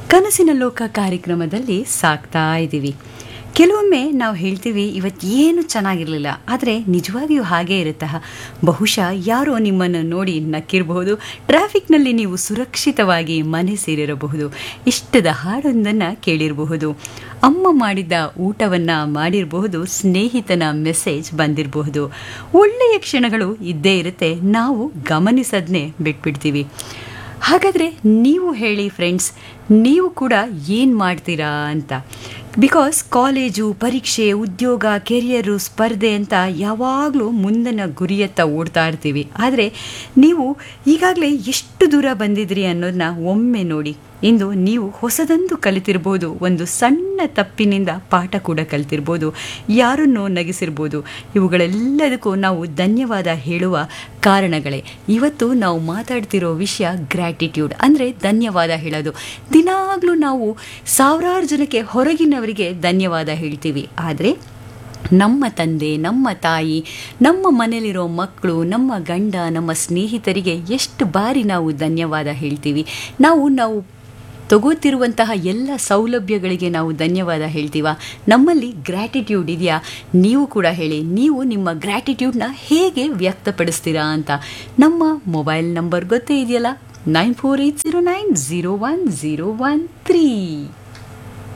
ಕನಸಿನ ಲೋಕ ಕಾರ್ಯಕ್ರಮದಲ್ಲಿ ಸಾಕ್ತಾ ಇದ್ದೀವಿ ಕೆಲವೊಮ್ಮೆ ನಾವು ಹೇಳ್ತೀವಿ ಇವತ್ತು ಏನು ಚೆನ್ನಾಗಿರಲಿಲ್ಲ ಆದರೆ ನಿಜವಾಗಿಯೂ ಹಾಗೇ ಇರುತ್ತಾ ಬಹುಶಃ ಯಾರೋ ನಿಮ್ಮನ್ನು ನೋಡಿ ನಕ್ಕಿರಬಹುದು ಟ್ರಾಫಿಕ್ನಲ್ಲಿ ನೀವು ಸುರಕ್ಷಿತವಾಗಿ ಮನೆ ಸೇರಿರಬಹುದು ಇಷ್ಟದ ಹಾಡೊಂದನ್ನು ಕೇಳಿರಬಹುದು ಅಮ್ಮ ಮಾಡಿದ ಊಟವನ್ನು ಮಾಡಿರಬಹುದು ಸ್ನೇಹಿತನ ಮೆಸೇಜ್ ಬಂದಿರಬಹುದು ಒಳ್ಳೆಯ ಕ್ಷಣಗಳು ಇದ್ದೇ ಇರುತ್ತೆ ನಾವು ಗಮನಿಸದ್ನೇ ಬಿಟ್ಬಿಡ್ತೀವಿ ಹಾಗಾದರೆ ನೀವು ಹೇಳಿ ಫ್ರೆಂಡ್ಸ್ ನೀವು ಕೂಡ ಏನು ಮಾಡ್ತೀರಾ ಅಂತ ಬಿಕಾಸ್ ಕಾಲೇಜು ಪರೀಕ್ಷೆ ಉದ್ಯೋಗ ಕೆರಿಯರು ಸ್ಪರ್ಧೆ ಅಂತ ಯಾವಾಗಲೂ ಮುಂದಿನ ಗುರಿಯತ್ತ ಓಡ್ತಾ ಇರ್ತೀವಿ ಆದರೆ ನೀವು ಈಗಾಗಲೇ ಎಷ್ಟು ದೂರ ಬಂದಿದ್ರಿ ಅನ್ನೋದನ್ನ ಒಮ್ಮೆ ನೋಡಿ ಇಂದು ನೀವು ಹೊಸದೊಂದು ಕಲಿತಿರ್ಬೋದು ಒಂದು ಸಣ್ಣ ತಪ್ಪಿನಿಂದ ಪಾಠ ಕೂಡ ಕಲಿತಿರ್ಬೋದು ಯಾರನ್ನೋ ನಗಿಸಿರ್ಬೋದು ಇವುಗಳೆಲ್ಲದಕ್ಕೂ ನಾವು ಧನ್ಯವಾದ ಹೇಳುವ ಕಾರಣಗಳೇ ಇವತ್ತು ನಾವು ಮಾತಾಡ್ತಿರೋ ವಿಷಯ ಗ್ರ್ಯಾಟಿಟ್ಯೂಡ್ ಅಂದರೆ ಧನ್ಯವಾದ ಹೇಳೋದು ದಿನಾಗಲೂ ನಾವು ಸಾವಿರಾರು ಜನಕ್ಕೆ ಹೊರಗಿನವರಿಗೆ ಧನ್ಯವಾದ ಹೇಳ್ತೀವಿ ಆದರೆ ನಮ್ಮ ತಂದೆ ನಮ್ಮ ತಾಯಿ ನಮ್ಮ ಮನೇಲಿರೋ ಮಕ್ಕಳು ನಮ್ಮ ಗಂಡ ನಮ್ಮ ಸ್ನೇಹಿತರಿಗೆ ಎಷ್ಟು ಬಾರಿ ನಾವು ಧನ್ಯವಾದ ಹೇಳ್ತೀವಿ ನಾವು ನಾವು ತಗೋತಿರುವಂತಹ ಎಲ್ಲ ಸೌಲಭ್ಯಗಳಿಗೆ ನಾವು ಧನ್ಯವಾದ ಹೇಳ್ತೀವ ನಮ್ಮಲ್ಲಿ ಗ್ರ್ಯಾಟಿಟ್ಯೂಡ್ ಇದೆಯಾ ನೀವು ಕೂಡ ಹೇಳಿ ನೀವು ನಿಮ್ಮ ಗ್ರ್ಯಾಟಿಟ್ಯೂಡ್ನ ಹೇಗೆ ವ್ಯಕ್ತಪಡಿಸ್ತೀರಾ ಅಂತ ನಮ್ಮ ಮೊಬೈಲ್ ನಂಬರ್ ಗೊತ್ತೇ ಇದೆಯಲ್ಲ nine four eight zero nine zero one zero one three